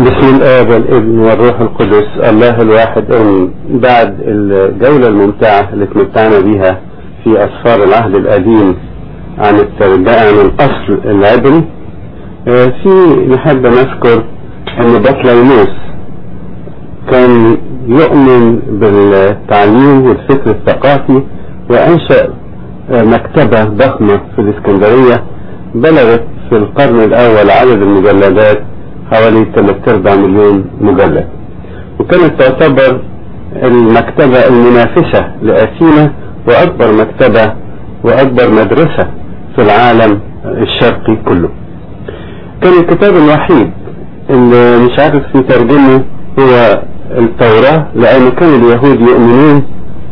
بسم الآب والابن والروح القدس الله الواحد أمين بعد الجولة الممتعة اللي اتمتعنا بيها في أسفار العهد القديم عن الترجمة عن الأصل العبري آه، في نحب نذكر أن بطليموس كان يؤمن بالتعليم والفكر الثقافي وأنشأ آه، مكتبة ضخمة في الإسكندرية بلغت في القرن الأول عدد المجلدات حوالي 3 أرباع مليون مجلد وكانت تعتبر المكتبة المنافسة لأثينا وأكبر مكتبة وأكبر مدرسة في العالم الشرقي كله كان الكتاب الوحيد اللي مش عارف يترجمه هو التوراة لأن كان اليهود يؤمنون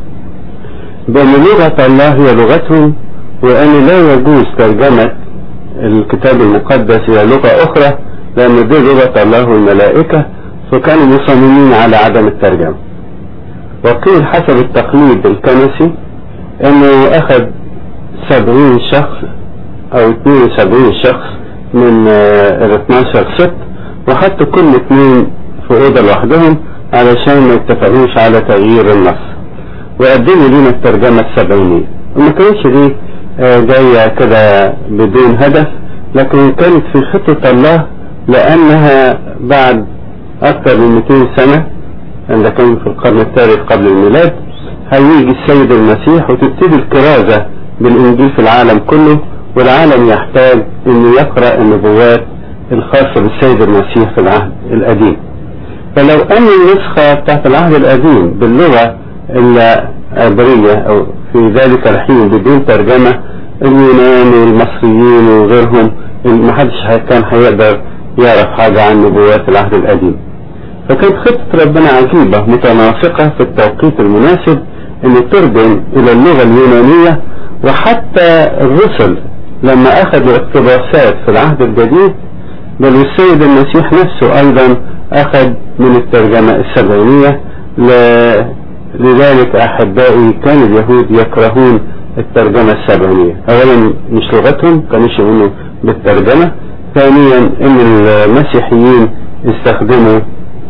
بأن لغة الله هي لغتهم وأن لا يجوز ترجمة الكتاب المقدس إلى لغة أخرى لأن دي لغة الله والملائكة فكانوا مصممين على عدم الترجمة وقيل حسب التقليد الكنسي انه اخذ سبعين شخص او اثنين وسبعين شخص من ال 12 ست وحطوا كل اثنين في اوضه لوحدهم علشان ما يتفقوش على تغيير النص وقدموا لنا الترجمة السبعينية وما كانتش دي آه، جاية كده بدون هدف لكن كانت في خطة الله لأنها بعد أكثر من 200 سنة عند كان في القرن الثالث قبل الميلاد هيجي السيد المسيح وتبتدي الكرازة بالإنجيل في العالم كله والعالم يحتاج إنه يقرأ النبوات الخاصة بالسيد المسيح في العهد القديم فلو أن النسخة بتاعت العهد القديم باللغة العبرية أو في ذلك الحين بدون ترجمة اليونان والمصريين وغيرهم محدش كان هيقدر يعرف حاجة عن نبوات العهد القديم فكانت خطة ربنا عجيبة متناسقة في التوقيت المناسب ان ترجم الى اللغة اليونانية وحتى الرسل لما اخذوا اقتباسات في العهد الجديد بل السيد المسيح نفسه ايضا اخذ من الترجمة السبعينية ل... لذلك احبائي كان اليهود يكرهون الترجمة السبعينية اولا مش لغتهم كانوا يؤمنوا بالترجمة ثانيا ان المسيحيين استخدموا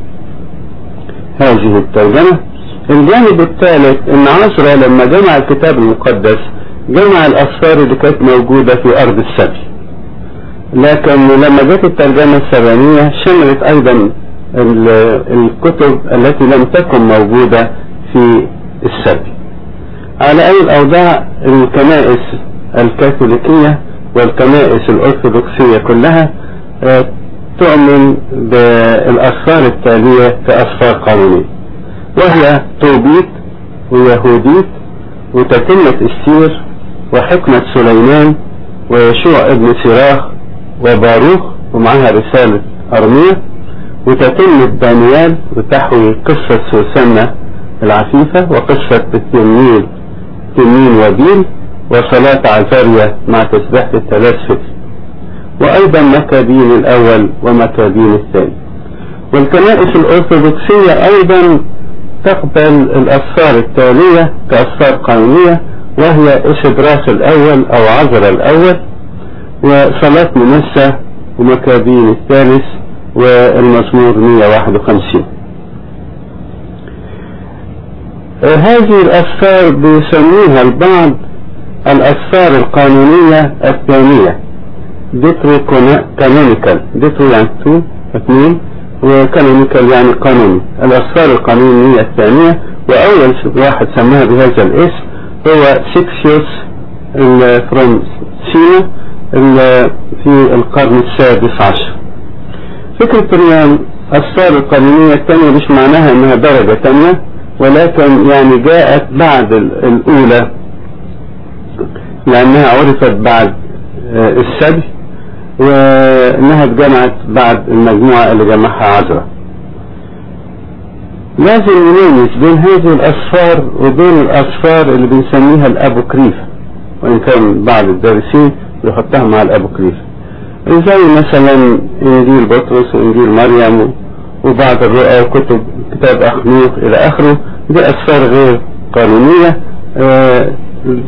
هذه الترجمة الجانب الثالث ان عصر لما جمع الكتاب المقدس جمع الاسفار اللي كانت موجودة في ارض السبي لكن لما جت الترجمة السبعينية شملت ايضا الكتب التي لم تكن موجودة في السبي على اي الاوضاع الكنائس الكاثوليكية والكنائس الارثوذكسية كلها تؤمن بالأسفار التالية كأسفار قانونية وهي توبيت ويهوديت وتتمة السير وحكمة سليمان ويشوع ابن سراخ وباروخ ومعها رسالة أرمية وتتمة دانيال وتحوي قصة سوسنة العفيفة وقصة التنين تنين وبيل وصلاة عزاريا مع تسبيحة الثلاث فتر وأيضا مكابين الأول ومكابين الثاني والكنائس الأرثوذكسية أيضا تقبل الأسفار التالية كأسفار قانونية وهي إسدراس الأول أو عذر الأول وصلاة منسة ومكابين الثالث والمزمور 151 هذه الأسفار بيسميها البعض الأسفار القانونية الثانية ديترو كانونيكال ديترو يعني تو اثنين وكانونيكال يعني قانوني الأسفار القانونية الثانية وأول واحد سماها بهذا الاسم هو سيكسيوس الفرنسينو في القرن السادس عشر فكرة الأسفار القانونية الثانية مش معناها أنها درجة ثانية ولكن يعني جاءت بعد الأولى لأنها عرفت بعد السبي وانها اتجمعت بعد المجموعة اللي جمعها عذرا لازم نميز بين هذه الاسفار وبين الاسفار اللي بنسميها الابوكريف وان كان بعض الدارسين يحطها مع الابوكريف زي مثلا انجيل بطرس وانجيل مريم وبعض الرؤى وكتب كتاب اخنوخ الى اخره دي اسفار غير قانونية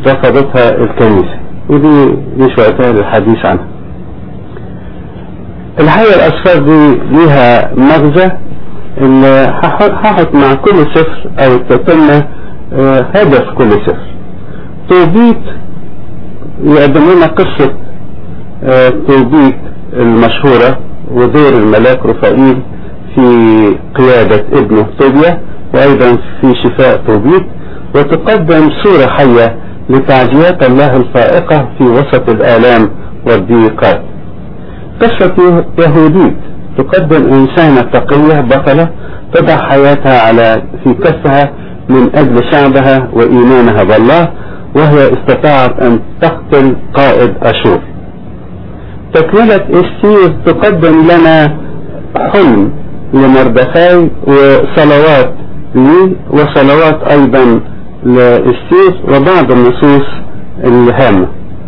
رفضتها الكنيسة ودي مش وقتها للحديث عنها الحقيقة الأسفار دي ليها مغزى إن هحط مع كل سفر أو التتمة هدف كل سفر توبيت يقدم لنا قصة توبيت المشهورة ودور الملاك رفائيل في قيادة ابنه توبيا وأيضا في شفاء توبيت وتقدم صورة حية لتعزيات الله الفائقة في وسط الآلام والضيقات قصة يهوديت تقدم إنسانة تقية بطلة تضع حياتها على في كفها من أجل شعبها وإيمانها بالله وهي استطاعت أن تقتل قائد أشور تكملة استير تقدم لنا حلم لمردخاي وصلوات لي وصلوات أيضا لاستير وبعض النصوص الهامة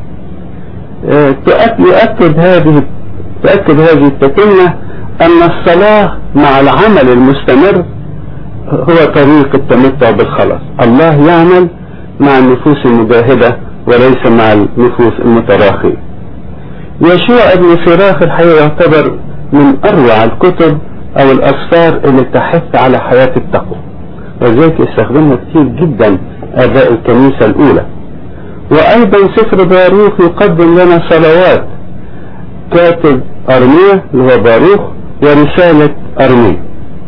يؤكد هذه تؤكد هذه التتمة أن الصلاة مع العمل المستمر هو طريق التمتع بالخلاص الله يعمل مع النفوس المجاهدة وليس مع النفوس المتراخية يشوع ابن سراخ الحقيقة يعتبر من أروع الكتب أو الأسفار اللي تحث على حياة التقوى وذلك استخدمها كتير جدا آباء الكنيسة الأولى وأيضا سفر باروخ يقدم لنا صلوات كاتب أرمية اللي هو باروخ ورسالة أرمية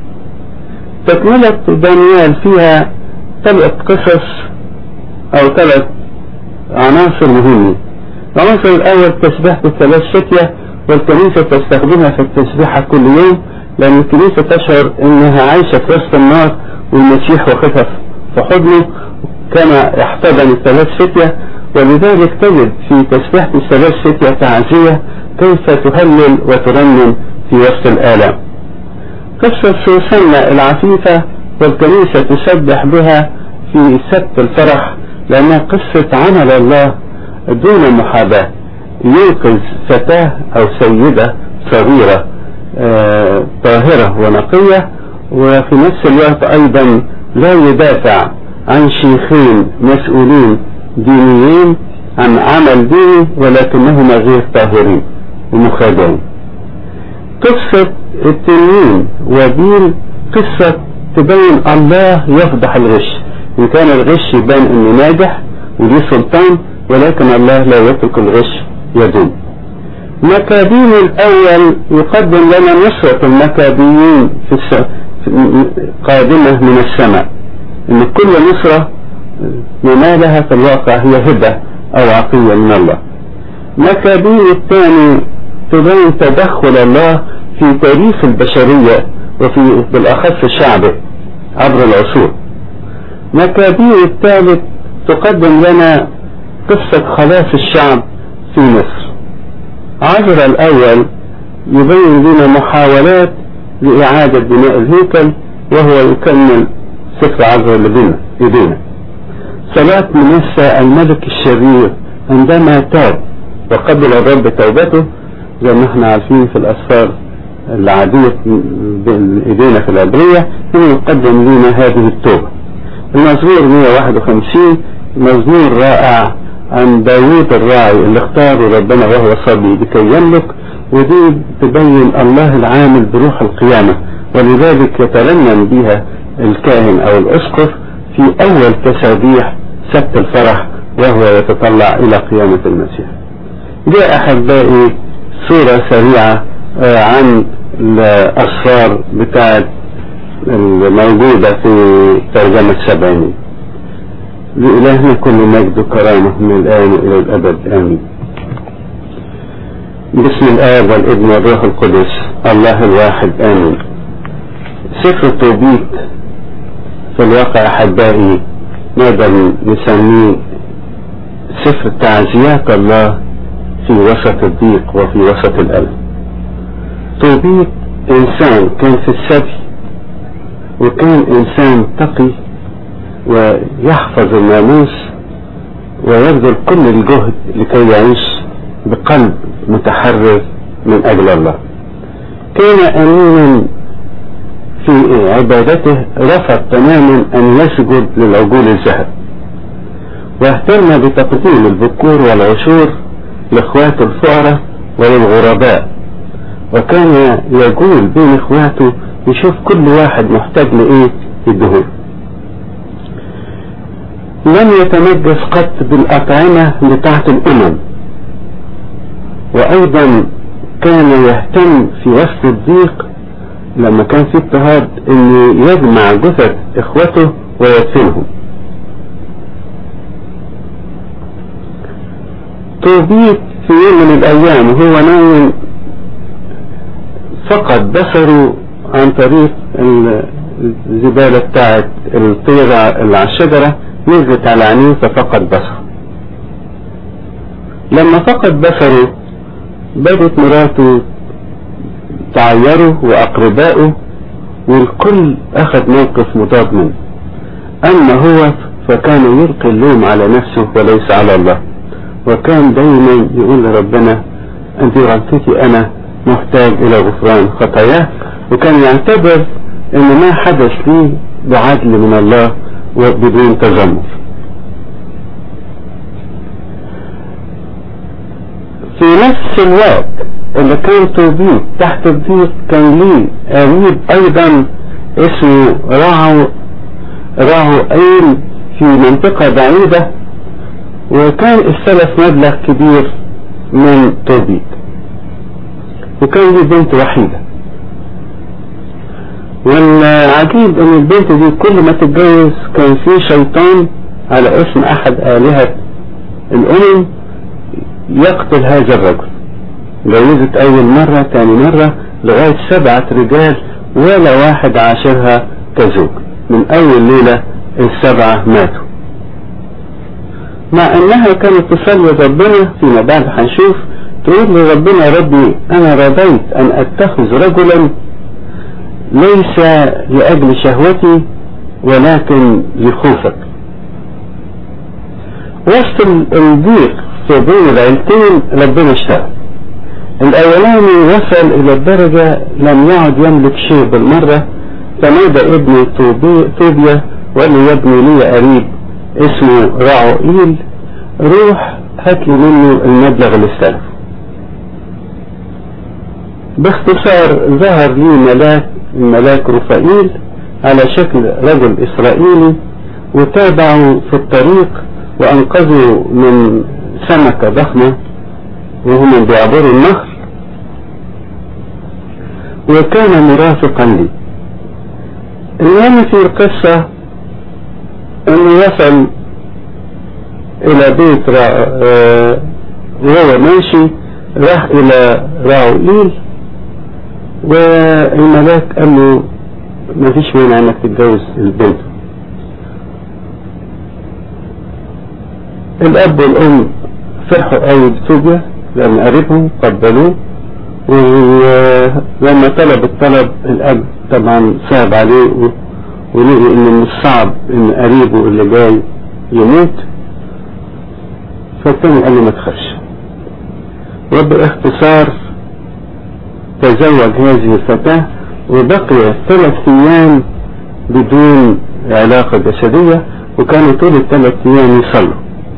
تكملة دانيال فيها ثلاث قصص أو ثلاث عناصر مهمة العنصر الأول تسبيحة الثلاث ستية والكنيسة تستخدمها في التسبيحة كل يوم لأن الكنيسة تشعر إنها عايشة في وسط النار والمسيح واخدها في حضنه كما احتضن الثلاث فتية ولذلك تجد في تسبيحة الثلاث فتية تعزية كيف تهلل وترنم في وسط الآلام قصة سوسنة العفيفة والكنيسة تسبح بها في سبت الفرح لأنها قصة عمل الله دون محاباة ينقذ فتاة أو سيدة صغيرة آه طاهرة ونقية وفي نفس الوقت أيضا لا يدافع عن شيخين مسؤولين دينيين عن عمل ديني ولكنهما غير طاهرين ومخادعين قصة التنين وبيل قصة تبين الله يفضح الغش إن كان الغش يبان إنه ناجح وليه سلطان ولكن الله لا يترك الغش يدوم مكابين الأول يقدم لنا نصرة المكابيين في الس... قادمة من السماء إن كل نصرة ننالها في الواقع هي هبة أو عطية من الله مكابين الثاني تبين تدخل الله في تاريخ البشرية وفي بالأخص شعبه عبر العصور مكابين الثالث تقدم لنا قصة خلاص الشعب في مصر عذر الأول يبين لنا محاولات لإعادة بناء الهيكل وهو يكمل سفر عذر اللي بينا إيدينا صلاة منسى الملك الشرير عندما تاب وقبل الرب توبته زي ما احنا عارفين في الأسفار العادية بإيدينا في العبرية هو يقدم لنا هذه التوبة المزمور 151 مزمور رائع عن داوود الراعي اللي اختاره ربنا وهو صبي لكي يملك ودي تبين الله العامل بروح القيامة ولذلك يترنم بها الكاهن او الاسقف في اول تسابيح سبت الفرح وهو يتطلع الى قيامة المسيح جاء احبائي صورة سريعة عن الاسفار بتاعت الموجودة في ترجمة سبعيني لإلهنا كل مجد وكرامة من الآن إلى الأبد آمين بسم الآب والابن والروح القدس الله الواحد آمين سفر توبيت في الواقع أحبائي نقدر نسميه سفر تعزيات الله في وسط الضيق وفي وسط الألم توبيت إنسان كان في السبي وكان إنسان تقي ويحفظ الناموس ويبذل كل الجهد لكي يعيش بقلب متحرر من أجل الله كان أمينا في عبادته رفض تماما أن يسجد للعجول الذهب واهتم بتقديم البكور والعشور لإخواته الفقراء وللغرباء وكان يجول بين اخواته يشوف كل واحد محتاج لايه يدهور لم يتنجس قط بالأطعمة بتاعة الأمم وأيضا كان يهتم في وسط الضيق لما كان في اضطهاد انه يجمع جثث اخوته ويدفنهم توبيت في يوم من الايام وهو نايم فقد بصره عن طريق الزبالة بتاعت الطيرة اللي على الشجرة نزلت على عينيه ففقد بصره لما فقد بصره بدت مراته تعيره وأقربائه والكل أخذ موقف مضاد منه أما هو فكان يلقي اللوم على نفسه وليس على الله وكان دايما يقول لربنا أنت غلطتي أنا محتاج إلى غفران خطاياه وكان يعتبر أن ما حدث لي بعدل من الله وبدون تذمر في نفس الوقت اللي كان توبيت تحت الضيق كان ليه قريب ايضا اسمه راعو راعو ايل في منطقة بعيدة وكان استلف مبلغ كبير من توبيت وكان ليه بنت وحيدة والعجيب ان البنت دي كل ما تتجوز كان في شيطان على اسم احد الهة الامم يقتل هذا الرجل جوزت اول مرة تاني مرة لغاية سبعة رجال ولا واحد عاشرها كزوج من اول ليلة السبعة ماتوا مع انها كانت تصلي ربنا فيما بعد هنشوف تقول لربنا ربي انا رضيت ان اتخذ رجلا ليس لاجل شهوتي ولكن لخوفك وسط الضيق في بين العيلتين ربنا اشتغل الاولاني وصل الى الدرجة لم يعد يملك شيء بالمرة فنادى ابني توبيا وقال له يا ابني لي قريب اسمه راعوئيل روح هات لي منه المبلغ اللي استلفه باختصار ظهر لي ملاك الملاك رفائيل على شكل رجل اسرائيلي وتابعوا في الطريق وانقذوا من سمكة ضخمة وهم بيعبروا النهر وكان مرافقا لي المهم في القصة انه وصل الى بيت وهو ماشي راح الى راوئيل والملاك قال له ما فيش مانع انك تتجوز البنت الاب والام فرحوا قوي بتوبيا لان قريبهم قبلوه ولما طلب الطلب الاب طبعا صعب عليه ولقي ان من الصعب ان قريبه اللي جاي يموت فالتاني قال له ما تخافش وباختصار تزوج هذه الفتاة وبقي ثلاث ايام بدون علاقة جسدية وكانوا طول الثلاث ايام يصلوا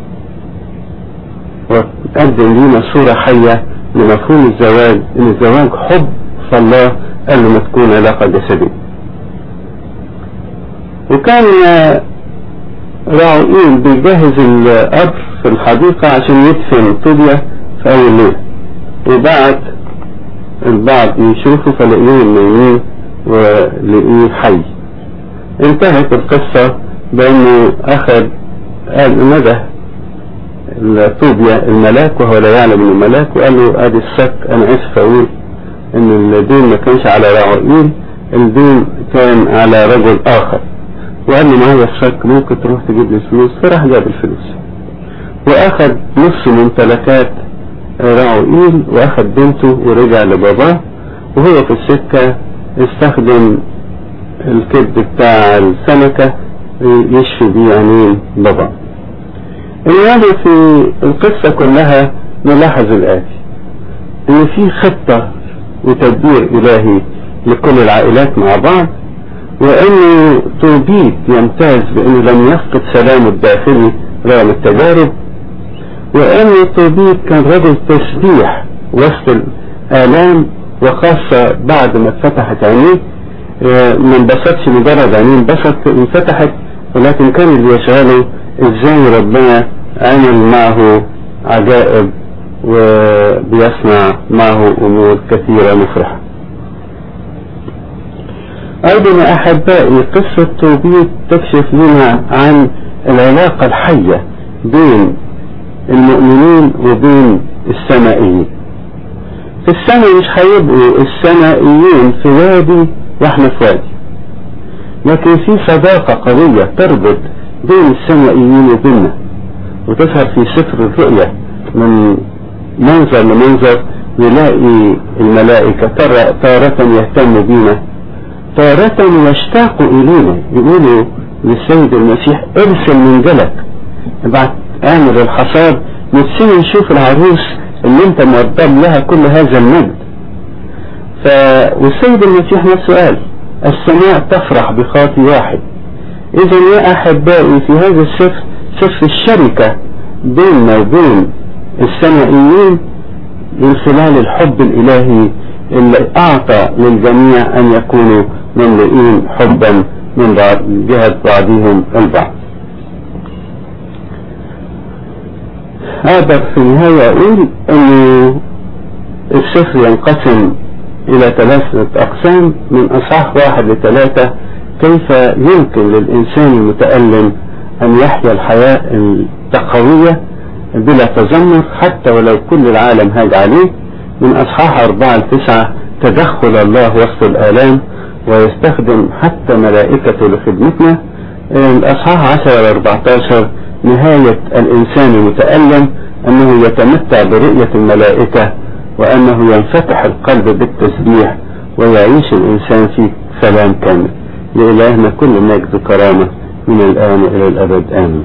وقدم لنا صورة حية لمفهوم الزواج ان الزواج حب فالله قال له ما تكون علاقة جسدية وكان راعوئيل بيجهز القبر في الحديقة عشان يدفن طوبيا في أول ليلة وبعد البعض يشوفوا فلاقيه نايمين ولقيه حي انتهت القصة بأنه أخذ قال ندى طوبيا الملاك وهو لا يعلم انه ملاك وقال له ادي الشك انا اسف اقول ان الدين ما كانش على راعوئيل الدين كان على رجل اخر وقال له ما هو الشك ممكن تروح تجيب لي الفلوس فراح جاب الفلوس واخذ نص ممتلكات راعوئيل واخذ بنته ورجع لباباه وهو في السكة استخدم الكبد بتاع السمكة يشفي بيه عينين باباه المهم في القصة كلها نلاحظ الآتي إن في خطة وتدبير إلهي لكل العائلات مع بعض وأنه توبيت يمتاز بأنه لم يفقد سلامه الداخلي رغم التجارب وأن توبيت كان رجل تسبيح وسط الآلام وخاصة بعد ما اتفتحت عينيه آه، ما انبسطش مجرد عينيه انبسط انفتحت ولكن كان اللي يشغله ازاي ربنا عمل معه عجائب وبيصنع معه امور كثيرة مفرحة ايضا يا احبائي قصة توبيت تكشف لنا عن العلاقة الحية بين المؤمنين وبين السمائيين في السماء مش هيبقوا السمائيين في وادي واحنا في وادي لكن في صداقة قوية تربط بين السمائيين وبيننا وتظهر في سفر الرؤيا من منظر لمنظر يلاقي الملائكة ترى تارة يهتم بينا تارة يشتاق إلينا يقولوا للسيد المسيح ارسل منجلك ابعت اعمل الحصاد نفسنا نشوف العروس اللي انت مقدم لها كل هذا المجد ف... والسيد المسيح نفسه قال السماء تفرح بخاطي واحد اذا يا احبائي في هذا السفر سفر الشركة بيننا وبين السمائيين من خلال الحب الالهي اللي اعطى للجميع ان يكونوا مملئين حبا من بعض جهة بعضهم البعض هذا في النهاية أقول أن السفر ينقسم إلى ثلاثة أقسام من أصحاح واحد لثلاثة كيف يمكن للإنسان المتألم أن يحيا الحياة التقوية بلا تذمر حتى ولو كل العالم هاج عليه من أصحاح أربعة لتسعة تدخل الله وسط الآلام ويستخدم حتى ملائكته لخدمتنا الأصحاح 10 ل 14 نهاية الإنسان المتألم أنه يتمتع برؤية الملائكة وأنه ينفتح القلب بالتسبيح ويعيش الإنسان في سلام كامل لإلهنا كل مجد وكرامة من الآن إلى الأبد آمين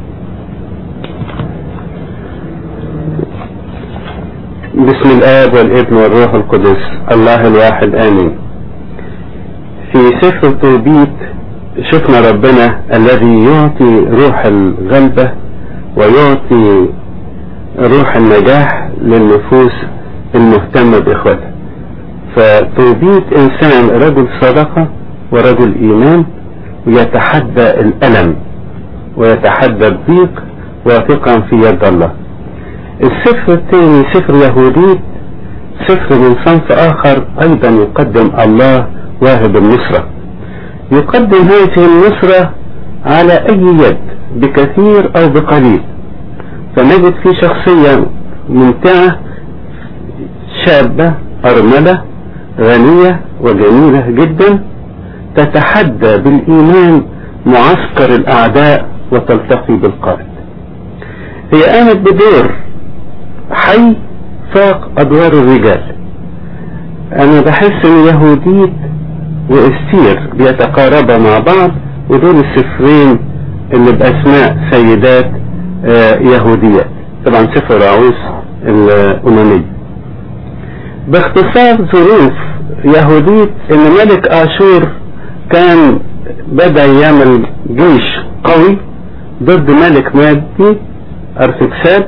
بسم الآب والابن والروح القدس الله الواحد آمين في سفر توبيت شفنا ربنا الذي يعطي روح الغلبة ويعطي روح النجاح للنفوس المهتمة بإخوتها فتوبيت إنسان رجل صدقة ورجل إيمان ويتحدى الألم ويتحدى الضيق واثقا في يد الله السفر الثاني سفر يهوديت سفر من صنف آخر أيضا يقدم الله واهب النصرة يقدم هذه النصرة على أي يد بكثير أو بقليل فنجد في شخصية ممتعة شابة أرملة غنية وجميلة جدا تتحدى بالإيمان معسكر الأعداء وتلتقي بالقائد هي قامت بدور حي فاق أدوار الرجال أنا بحس إن يهوديت واستير بيتقاربا مع بعض ودول السفرين اللي بأسماء سيدات آه يهوديات طبعا سفر العروس الأممية باختصار ظروف يهودية ان ملك اشور كان بدأ يعمل جيش قوي ضد ملك مادي ارتكساد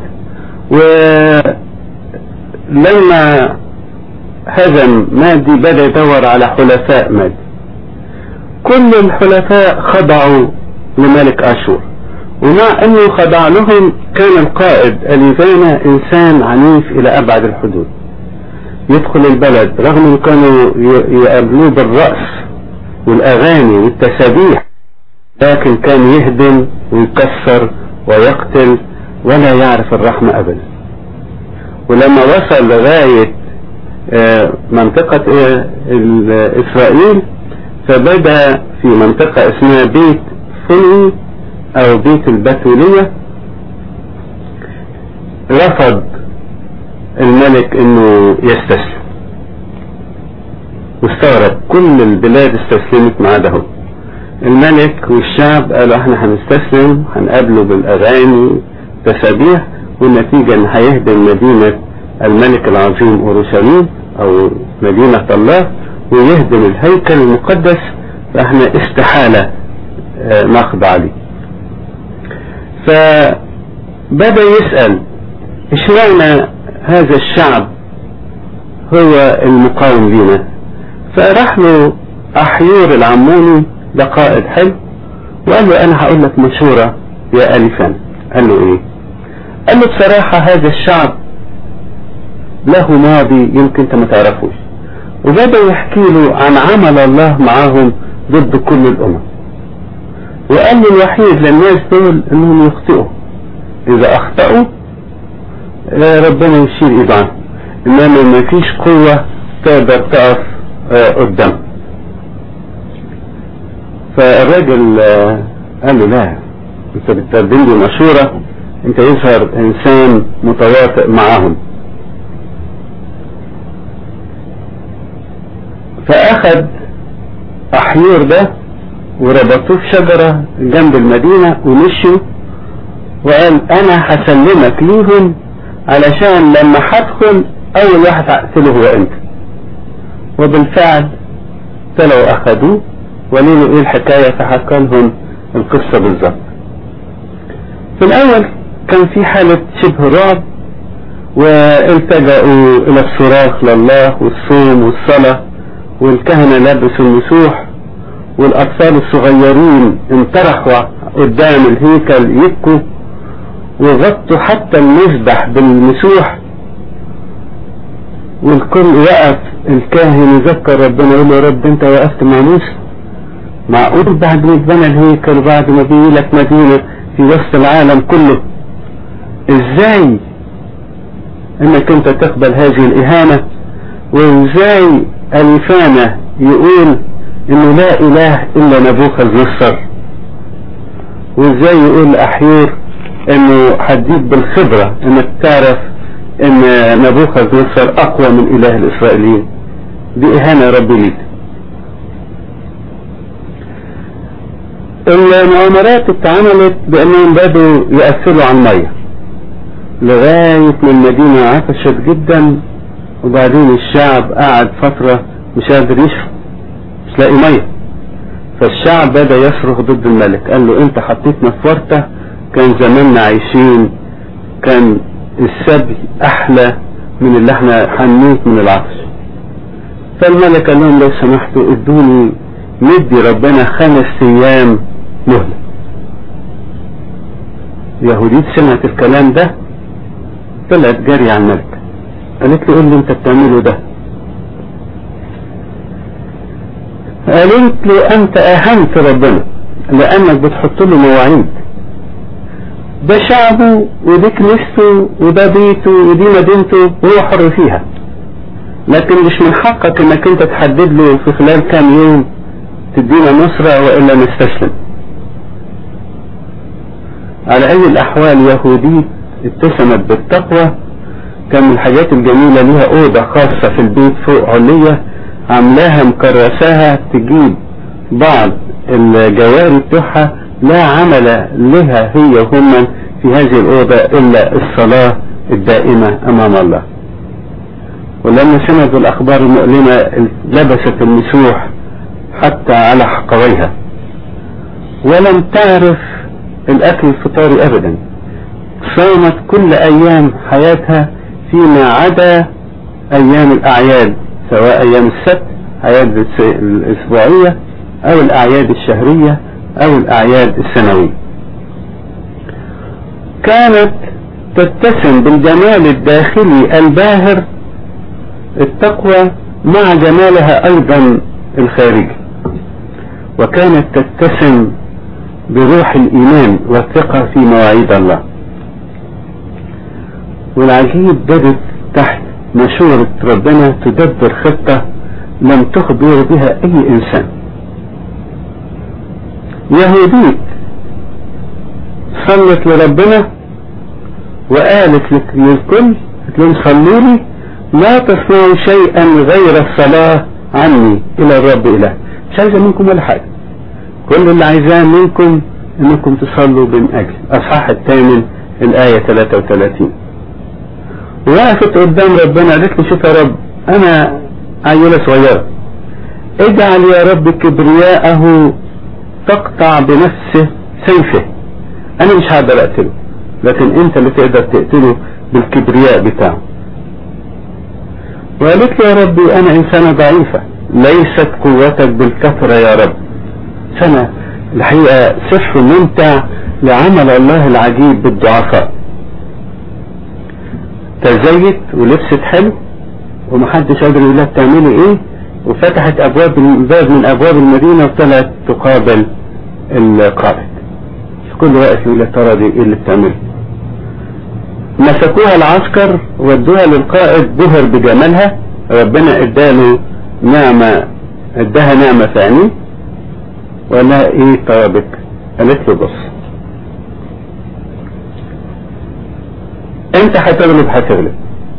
ولما هزم مادي بدأ يدور على حلفاء مادي كل الحلفاء خضعوا لملك اشور ومع انه خضع لهم كان القائد اليفانا انسان عنيف الى ابعد الحدود يدخل البلد رغم ان كانوا يقابلوه بالرأس والاغاني والتسابيح لكن كان يهدم ويكسر ويقتل ولا يعرف الرحمة ابدا ولما وصل لغاية منطقة اسرائيل فبدأ في منطقة اسمها بيت فلوي او بيت البتولية رفض الملك انه يستسلم واستغرب كل البلاد استسلمت ما عدا هو الملك والشعب قالوا احنا هنستسلم هنقابله بالاغاني تسابيح والنتيجة ان هيهدم مدينة الملك العظيم اورشليم او مدينة الله ويهدم الهيكل المقدس فاحنا استحالة نخضع ليه فبدأ يسأل اشمعنى هذا الشعب هو المقاوم لينا فراح له أحيور العموني ده قائد حلو وقال له أنا هقول لك مشورة يا ألفان قال له إيه قال له بصراحة هذا الشعب له ماضي يمكن انت ما تعرفوش وبدأ يحكي له عن عمل الله معاهم ضد كل الأمم وقال له الوحيد للناس دول انهم يخطئوا اذا اخطأوا ربنا يشيل ايده عنهم انما ما فيش قوة تقدر تقف قدام فالراجل قال له لا انت بتقدم لي مشورة انت يظهر انسان متواطئ معاهم فاخد احيور ده وربطوه في شجرة جنب المدينة ومشوا وقال انا هسلمك ليهم علشان لما هدخل اول واحد هقتله هو انت وبالفعل طلعوا اخدوه وقالوا له ايه الحكاية فحكى لهم القصة بالظبط في الاول كان في حالة شبه رعب والتجأوا الى الصراخ لله والصوم والصلاة والكهنة لبسوا المسوح والاطفال الصغيرين انطرحوا قدام الهيكل يبكوا وغطوا حتى المذبح بالمسوح والكل وقف الكاهن يذكر ربنا يقول له يا رب انت وقفت مع موسى معقول بعد ما اتبنى الهيكل وبعد ما لك مدينة في وسط العالم كله ازاي انك انت تقبل هذه الاهانة وازاي الفانا يقول انه لا اله الا نبوخذ نصر وازاي يقول احيور انه هديك بالخبرة انك تعرف ان نبوخذ نصر اقوى من اله الاسرائيليين دي اهانة يا رب ليك المؤامرات اتعملت بانهم بدوا يأثروا على المية لغاية ما المدينة عطشت جدا وبعدين الشعب قعد فترة مش قادر يشرب مش لاقي مية فالشعب بدأ يصرخ ضد الملك قال له انت حطيتنا في ورطة كان زماننا عايشين كان السبي احلى من اللي احنا هنموت من العطش فالملك قال لهم لو سمحتوا ادوني ندي ربنا خمس ايام مهلة يهوديت سمعت الكلام ده طلعت جري على الملك قالت له ايه اللي انت بتعمله ده قالت له انت اهنت ربنا لانك بتحط له مواعيد ده شعبه ودي كنيسته وده بيته ودي مدينته وهو حر فيها لكن مش من حقك انك انت تحدد له في خلال كام يوم تدينا نصرة والا نستسلم على اي الاحوال يهوديت اتسمت بالتقوى كان من الحاجات الجميلة ليها اوضة خاصة في البيت فوق علية عاملاها مكرساها تجيب بعض الجواري بتوعها لا عمل لها هي وهم في هذه الأوضة إلا الصلاة الدائمة أمام الله ولما سمعت الأخبار المؤلمة لبست المسوح حتى على حقويها ولم تعرف الأكل الفطاري أبدا صامت كل أيام حياتها فيما عدا أيام الأعياد سواء أيام السبت أعياد الأسبوعية أو الأعياد الشهرية أو الأعياد السنوية كانت تتسم بالجمال الداخلي الباهر التقوى مع جمالها أيضا الخارجي وكانت تتسم بروح الإيمان والثقة في مواعيد الله والعجيب بدت تحت مشورة ربنا تدبر خطة لم تخبر بها أي إنسان يهوديت صلت لربنا وقالت للكل قالت لهم صلوا لي لا تصنعوا شيئا غير الصلاة عني إلى الرب إله مش عايزة منكم ولا حاجة كل اللي عايزاه منكم انكم تصلوا من اجل اصحاح الثامن الاية 33 وقفت قدام ربنا قالت له شوف يا رب انا عيلة صغيرة اجعل يا رب كبرياءه تقطع بنفسه سيفه انا مش هقدر اقتله لكن انت اللي تقدر تقتله بالكبرياء بتاعه وقالت له يا ربي أنا إنسانة ضعيفة ليست قوتك بالكثرة يا رب سنة الحقيقة سفر ممتع لعمل الله العجيب بالضعفاء تزيت ولبست حلو ومحدش قادر يقول لها بتعملي ايه وفتحت ابواب باب من ابواب المدينة وطلعت تقابل القائد كل واقف يقول لها ترى دي ايه اللي بتعمله مسكوها العسكر ودوها للقائد بهر بجمالها ربنا اداله نعمة اداها نعمة في عينيه وقال لها ايه طلبك قالت له بص انت هتغلب هتغلب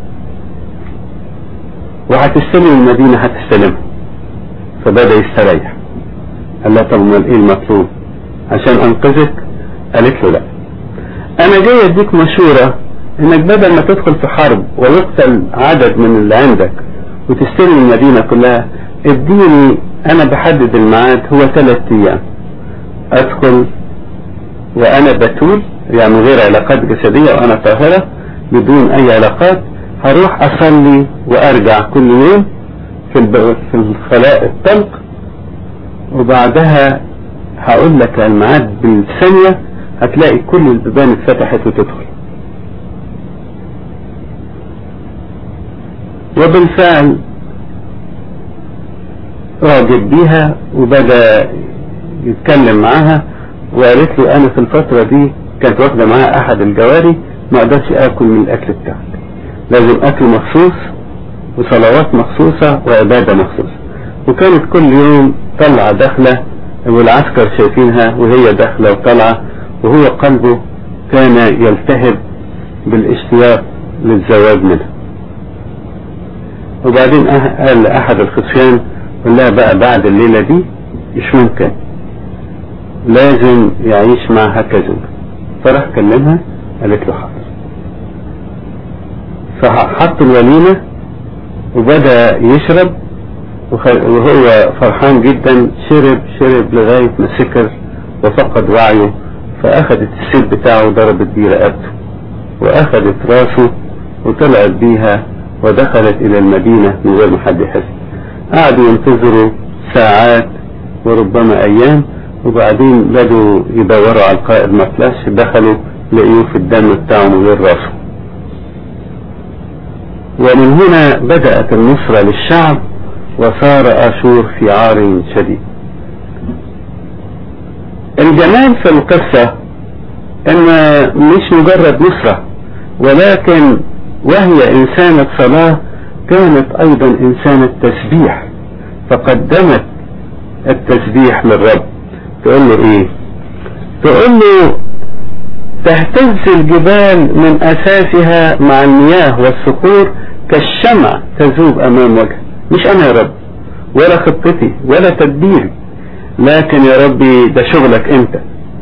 وهتستلم المدينة هتستلمها فبدأ يستريح قال لها طب امال ايه المطلوب عشان انقذك قالت له لا انا جاي اديك مشورة انك بدل ما تدخل في حرب ويقتل عدد من اللي عندك وتستلم المدينة كلها اديني انا بحدد الميعاد هو ثلاث ايام ادخل وانا بتول يعني غير علاقات جسدية وانا طاهرة بدون اي علاقات هروح اصلي وارجع كل يوم في الب... في الخلاء الطلق وبعدها هقول لك الميعاد بالثانية هتلاقي كل البيبان اتفتحت وتدخل وبالفعل راجب بيها وبدأ يتكلم معاها وقالت له انا في الفترة دي كانت واخدة معاها احد الجواري ما اقدرش اكل من الاكل بتاعك لازم اكل مخصوص وصلوات مخصوصة وعبادة مخصوصة وكانت كل يوم طلعة داخلة والعسكر شايفينها وهي داخلة وطلعة وهو قلبه كان يلتهب بالاشتياق للزواج منها وبعدين قال لأحد الخصيان قال لها بقى بعد الليلة دي مش ممكن لازم يعيش معها كزوج فراح كلمها قالت له حاضر فحط الوليمة وبدأ يشرب وهو فرحان جدا شرب شرب لغاية ما سكر وفقد وعيه فأخذت السيف بتاعه وضربت بيه رقبته وأخذت راسه وطلعت بيها ودخلت إلى المدينة من غير ما حد يحس قعدوا ينتظروا ساعات وربما أيام وبعدين بدوا يدوروا على القائد ما طلعش دخلوا لقيوه في الدم بتاعه من غير راسه ومن هنا بدأت النصرة للشعب وصار أشور في عار شديد الجمال في القصة ان مش مجرد نصرة ولكن وهي انسانة صلاة كانت ايضا انسانة تسبيح فقدمت التسبيح للرب تقول له ايه تقول له تهتز الجبال من اساسها مع المياه والصخور كالشمع تذوب امام وجهك مش انا يا رب ولا خطتي ولا تدبيري لكن يا ربي ده شغلك انت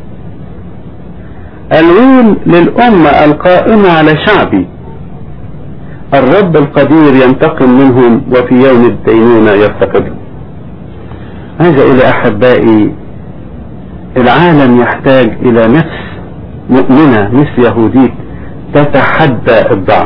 الويل للأمة القائمة على شعبي الرب القدير ينتقم منهم وفي يوم الدينونة يفتقدهم عايز أقول أحبائي العالم يحتاج إلى نفس مؤمنة مثل يهوديك تتحدى الضعف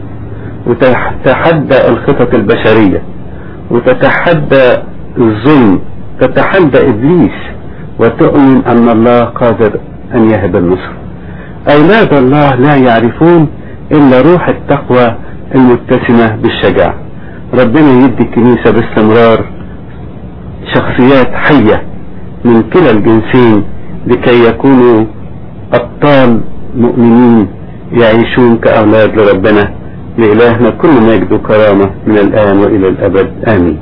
وتتحدى الخطط البشرية وتتحدى الظلم تتحدى إبليس وتؤمن أن الله قادر أن يهب النصر أولاد الله لا يعرفون إلا روح التقوى المتسمة بالشجاعة ربنا يدي الكنيسة باستمرار شخصيات حية من كلا الجنسين لكي يكونوا أبطال مؤمنين يعيشون كأولاد لربنا لإلهنا كل مجد وكرامة من الآن وإلى الأبد آمين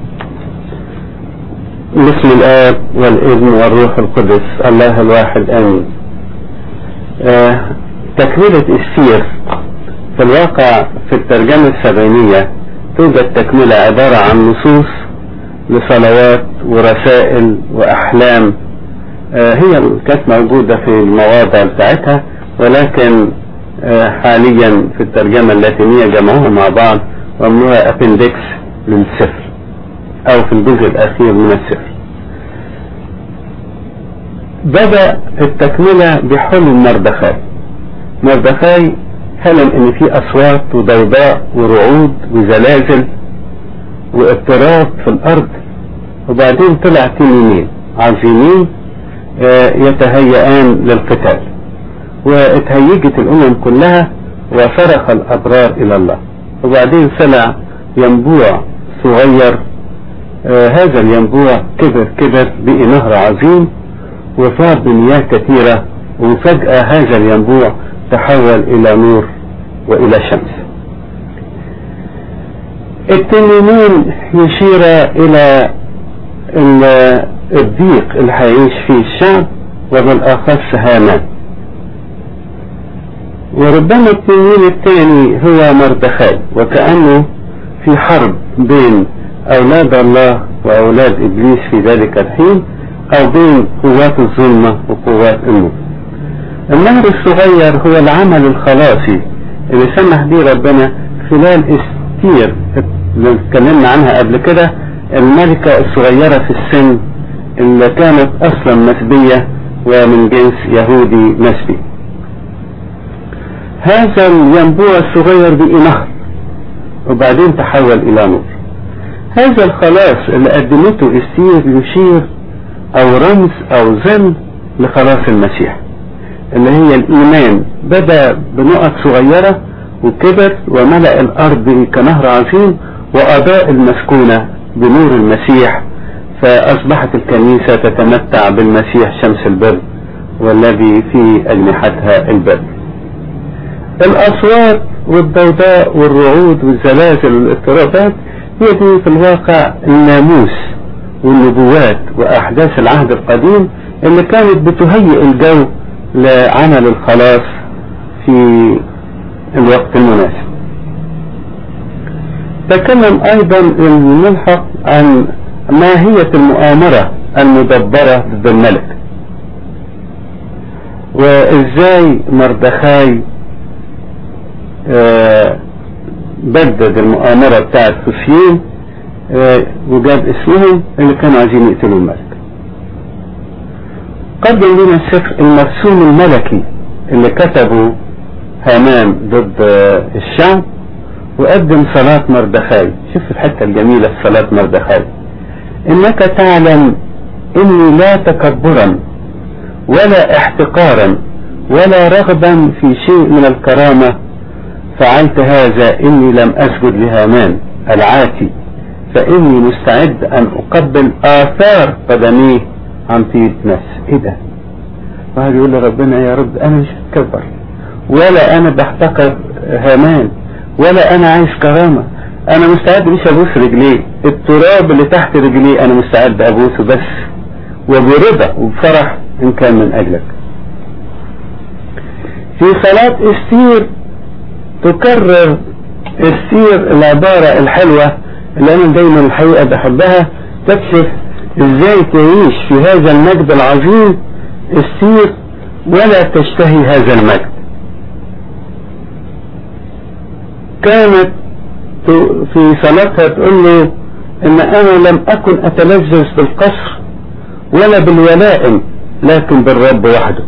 باسم الآب والابن والروح القدس الله الواحد آمين آه تكملة السير في الواقع في الترجمة السبعينية توجد تكملة عبارة عن نصوص لصلوات ورسائل وأحلام آه هي كانت موجودة في المواضع بتاعتها ولكن آه حاليا في الترجمة اللاتينية جمعوها مع بعض وعملوها ابندكس للسفر او في الجزء الاخير من السفر بدأ التكملة بحلم مردخاي مردخاي حلم ان في اصوات وضوضاء ورعود وزلازل واضطراب في الارض وبعدين طلع تنينين عظيمين آه، يتهيئان للقتال واتهيجت الامم كلها وصرخ الابرار الى الله وبعدين طلع ينبوع صغير آه هذا الينبوع كبر كبر بقي نهر عظيم وصار بمياه كثيرة وفجأة هذا الينبوع تحول إلى نور وإلى شمس التنينين يشير إلى الضيق اللي هيعيش فيه الشعب وبالأخص هامان وربما التنين الثاني هو مردخاي وكأنه في حرب بين أولاد الله وأولاد إبليس في ذلك الحين أو بين قوات الظلمة وقوات النور النهر الصغير هو العمل الخلاصي اللي سمح به ربنا خلال استير اللي اتكلمنا عنها قبل كده الملكة الصغيرة في السن اللي كانت أصلا مسبية ومن جنس يهودي مسبي هذا الينبوع الصغير بقي نهر وبعدين تحول إلى نور هذا الخلاص اللي قدمته استير يشير أو رمز أو ظل لخلاص المسيح اللي هي الإيمان بدأ بنقط صغيرة وكبر وملأ الأرض كنهر عظيم وأضاء المسكونة بنور المسيح فأصبحت الكنيسة تتمتع بالمسيح شمس البر والذي في أجنحتها البر الأصوات والضوضاء والرعود والزلازل والاضطرابات هي دي في الواقع الناموس والنبوات وأحداث العهد القديم اللي كانت بتهيئ الجو لعمل الخلاص في الوقت المناسب تكلم أيضا الملحق عن ماهية المؤامرة المدبرة ضد الملك وإزاي مردخاي آه بدد المؤامرة بتاعت سفيان آه وجاب اسمهم اللي كانوا عايزين يقتلوا الملك قدم لنا السفر المرسوم الملكي اللي كتبه هامان ضد آه الشعب وقدم صلاة مردخاي شوف الحتة الجميلة في صلاة مردخاي انك تعلم اني لا تكبرا ولا احتقارا ولا رغبا في شيء من الكرامة فعلت هذا اني لم اسجد لهامان العاتي فاني مستعد ان اقبل اثار قدميه عن طيب نفس ايه ده واحد يقول لربنا يا رب انا مش هتكبر ولا انا بحتقر هامان ولا انا عايز كرامة انا مستعد مش ابوس رجليه التراب اللي تحت رجليه انا مستعد ابوسه بس وبرضا وبفرح ان كان من اجلك في صلاة استير تكرر استير العبارة الحلوة اللي انا دايما الحقيقة بحبها تكشف ازاي تعيش في هذا المجد العظيم استير ولا تشتهي هذا المجد كانت في صلاتها تقول له ان انا لم اكن اتلذذ بالقصر ولا بالولائم لكن بالرب وحده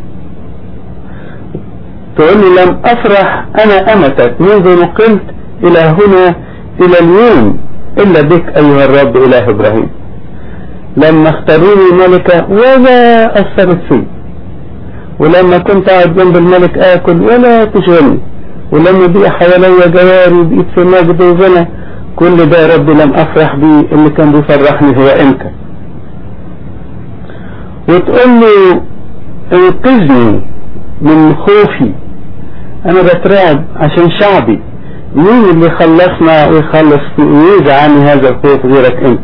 تقول لي لم افرح انا امتك منذ نقلت الى هنا الى اليوم الا بك ايها الرب اله ابراهيم لما اختاروني ملكة ولا اثرت في ولما كنت قاعد جنب الملك اكل ولا تشغلني ولما بقي حواليا جواري بقيت في مجد وغنى كل ده يا رب لم افرح بيه اللي كان بيفرحني هو انت وتقول له انقذني من خوفي انا بترعب عشان شعبي مين اللي يخلصنا ويخلص ويزع عني هذا الخوف غيرك انت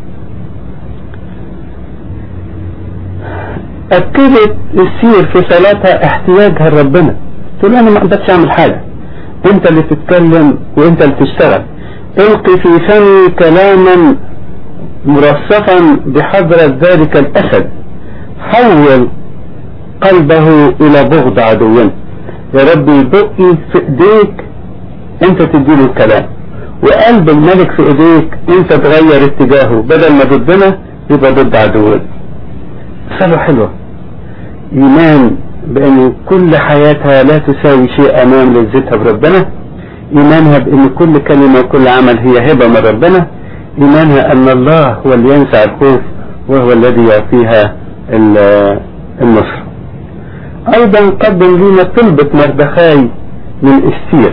اكدت السير في صلاتها احتياجها لربنا تقول انا ما اقدرش اعمل حاجه انت اللي تتكلم وانت اللي تشتغل القي في فمي كلاما مرصفا بحضرة ذلك الاسد حول قلبه الى بغض عدونا يا ربي بقي في ايديك انت تديله الكلام وقلب الملك في ايديك انت تغير اتجاهه بدل ما ضدنا يبقى ضد عدونا صلاة حلوة ايمان بان كل حياتها لا تساوي شيء امام لذتها بربنا ايمانها بان كل كلمة وكل عمل هي هبة من ربنا إيمانها أن الله هو اللي ينزع الخوف وهو الذي يعطيها النصر أيضا قدم لنا طلبة مردخاي من استير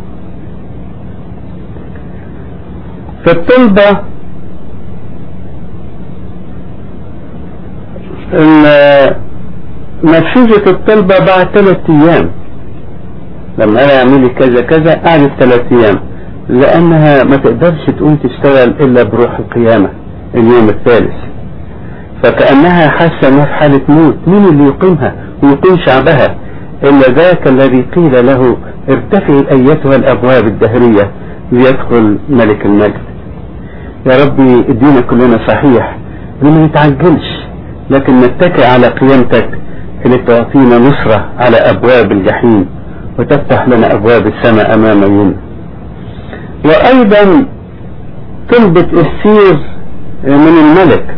في الطلبة نتيجة الطلبة بعد ثلاث أيام لما أنا أعملي كذا كذا قعدت ثلاث أيام لأنها ما تقدرش تقوم تشتغل إلا بروح القيامة اليوم الثالث فكأنها حاسة أنها في حالة موت مين اللي يقيمها ويقيم شعبها إلا ذاك الذي قيل له ارتفعي أيتها الأبواب الدهرية ليدخل ملك المجد يا ربي ادينا كلنا صحيح ما نتعجلش لكن نتكئ على قيامتك اللي تعطينا نصرة على أبواب الجحيم وتفتح لنا أبواب السماء أمام عيوننا وأيضا طلبة السير من الملك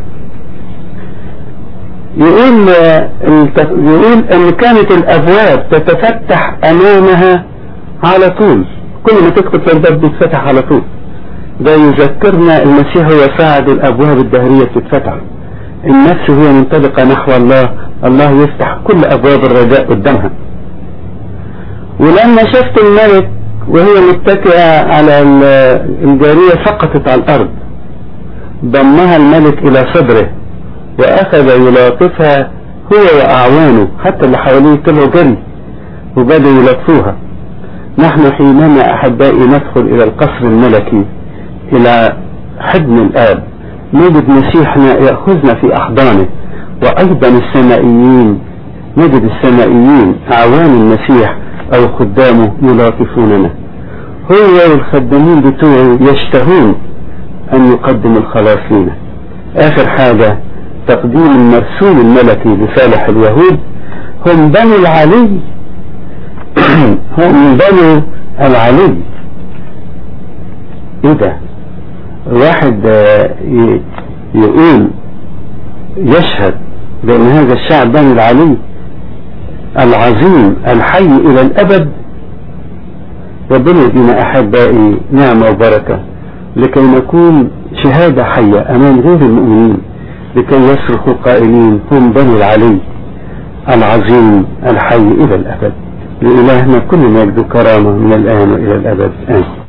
يقول يقول ان كانت الابواب تتفتح امامها على طول كل ما تكتب في الباب بيتفتح على طول ده يذكرنا المسيح هو ساعد الابواب الدهريه تتفتح النفس هي منطلقه نحو الله الله يفتح كل ابواب الرجاء قدامها ولما شفت الملك وهي متكئه على الجاريه سقطت على الارض ضمها الملك الى صدره واخذ يلاطفها هو واعوانه حتى اللي حواليه طلعوا جري وبدأوا يلطفوها نحن حينما احبائي ندخل الى القصر الملكي الى حضن الاب نجد مسيحنا يأخذنا في احضانه وايضا السمائيين نجد السمائيين اعوان المسيح او خدامه يلاطفوننا هو والخدامين بتوعه يشتهون ان يقدموا الخلاص لنا اخر حاجه تقديم المرسول الملكي لصالح اليهود هم بنو العلي هم بنو العلي ايه ده واحد يقول يشهد بان هذا الشعب بنو العلي العظيم الحي الى الابد ربنا يدينا احبائي نعمه وبركه لكي نكون شهاده حيه امام غير المؤمنين لكي يصرخوا قائلين هم بني العلي العظيم الحي إلى الأبد لإلهنا كل مجد وكرامة من الآن وإلى الأبد آمين